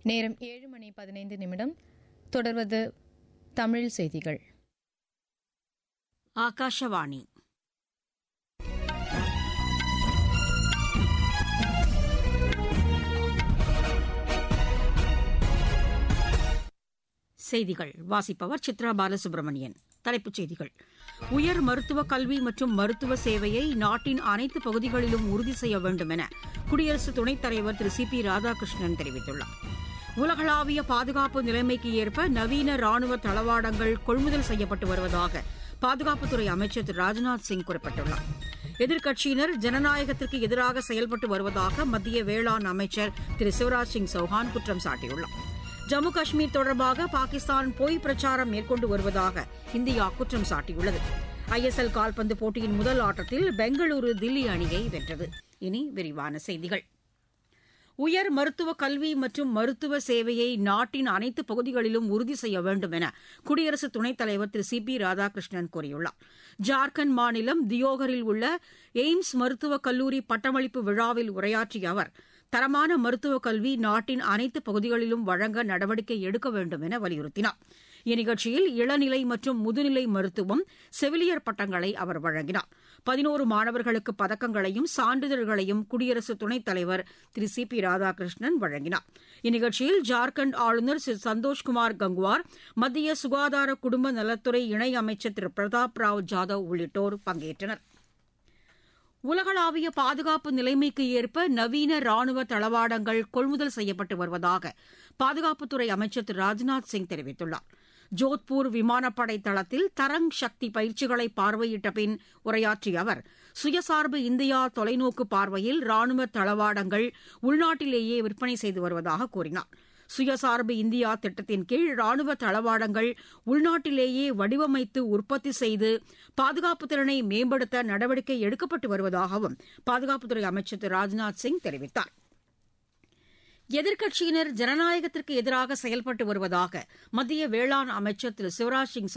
நேரம் ஏழு மணி பதினைந்து நிமிடம் தொடர்வது தமிழ் செய்திகள் ஆகாஷவாணி செய்திகள் வாசிப்பவர் சித்ரா பாலசுப்ரமணியன் தலைப்புச் செய்திகள் உயர் மருத்துவ கல்வி மற்றும் மருத்துவ சேவையை நாட்டின் அனைத்து பகுதிகளிலும் உறுதி செய்ய வேண்டும் என குடியரசு துணைத் தலைவர் திரு சி பி ராதாகிருஷ்ணன் தெரிவித்துள்ளார் உலகளாவிய பாதுகாப்பு நிலைமைக்கு ஏற்ப நவீன ராணுவ தளவாடங்கள் கொள்முதல் செய்யப்பட்டு வருவதாக பாதுகாப்புத்துறை அமைச்சர் திரு ராஜ்நாத் சிங் குறிப்பிட்டுள்ளார் எதிர்க்கட்சியினர் ஜனநாயகத்திற்கு எதிராக செயல்பட்டு வருவதாக மத்திய வேளாண் அமைச்சர் திரு சிவராஜ் சிங் சௌஹான் குற்றம் சாட்டியுள்ளார் ஜம்மு காஷ்மீர் தொடர்பாக பாகிஸ்தான் பொய் பிரச்சாரம் மேற்கொண்டு வருவதாக இந்தியா குற்றம் சாட்டியுள்ளது ஐஎஸ்எல் கால்பந்து போட்டியின் முதல் ஆட்டத்தில் பெங்களூரு தில்லி அணியை வென்றது இனி விரிவான செய்திகள் உயர் மருத்துவ கல்வி மற்றும் மருத்துவ சேவையை நாட்டின் அனைத்து பகுதிகளிலும் உறுதி செய்ய வேண்டும் என குடியரசு துணைத் தலைவர் திரு சி பி ராதாகிருஷ்ணன் கூறியுள்ளார் ஜார்க்கண்ட் மாநிலம் தியோகரில் உள்ள எய்ம்ஸ் மருத்துவக் கல்லூரி பட்டமளிப்பு விழாவில் உரையாற்றிய அவர் தரமான மருத்துவக் கல்வி நாட்டின் அனைத்து பகுதிகளிலும் வழங்க நடவடிக்கை எடுக்க வேண்டும் என வலியுறுத்தினார் இந்நிகழ்ச்சியில் இளநிலை மற்றும் முதுநிலை மருத்துவம் செவிலியர் பட்டங்களை அவர் வழங்கினார் பதினோரு மாணவர்களுக்கு பதக்கங்களையும் சான்றிதழ்களையும் குடியரசு துணைத் தலைவர் திரு சி பி ராதாகிருஷ்ணன் வழங்கினார் இந்நிகழ்ச்சியில் ஜார்க்கண்ட் ஆளுநர் திரு சந்தோஷ்குமார் கங்குவார் மத்திய சுகாதார குடும்ப நலத்துறை இணை அமைச்சர் திரு பிரதாப் ராவ் ஜாதவ் உள்ளிட்டோர் பங்கேற்றனா் உலகளாவிய பாதுகாப்பு நிலைமைக்கு ஏற்ப நவீன ராணுவ தளவாடங்கள் கொள்முதல் செய்யப்பட்டு வருவதாக பாதுகாப்புத்துறை அமைச்சர் திரு ராஜ்நாத் சிங் தெரிவித்துள்ளார் ஜோத்பூர் விமானப்படை தளத்தில் தரங் சக்தி பயிற்சிகளை பார்வையிட்ட பின் உரையாற்றிய அவர் சுயசார்பு இந்தியா தொலைநோக்கு பார்வையில் ராணுவ தளவாடங்கள் உள்நாட்டிலேயே விற்பனை செய்து வருவதாக கூறினார் சுயசார்பு இந்தியா திட்டத்தின் கீழ் ராணுவ தளவாடங்கள் உள்நாட்டிலேயே வடிவமைத்து உற்பத்தி செய்து பாதுகாப்பு திறனை மேம்படுத்த நடவடிக்கை எடுக்கப்பட்டு வருவதாகவும் பாதுகாப்புத்துறை அமைச்சர் திரு ராஜ்நாத் சிங் தெரிவித்தார் எதிர்க்கட்சியினர் ஜனநாயகத்திற்கு எதிராக செயல்பட்டு வருவதாக மத்திய வேளாண் அமைச்சர் திரு சிவராஜ் சிங்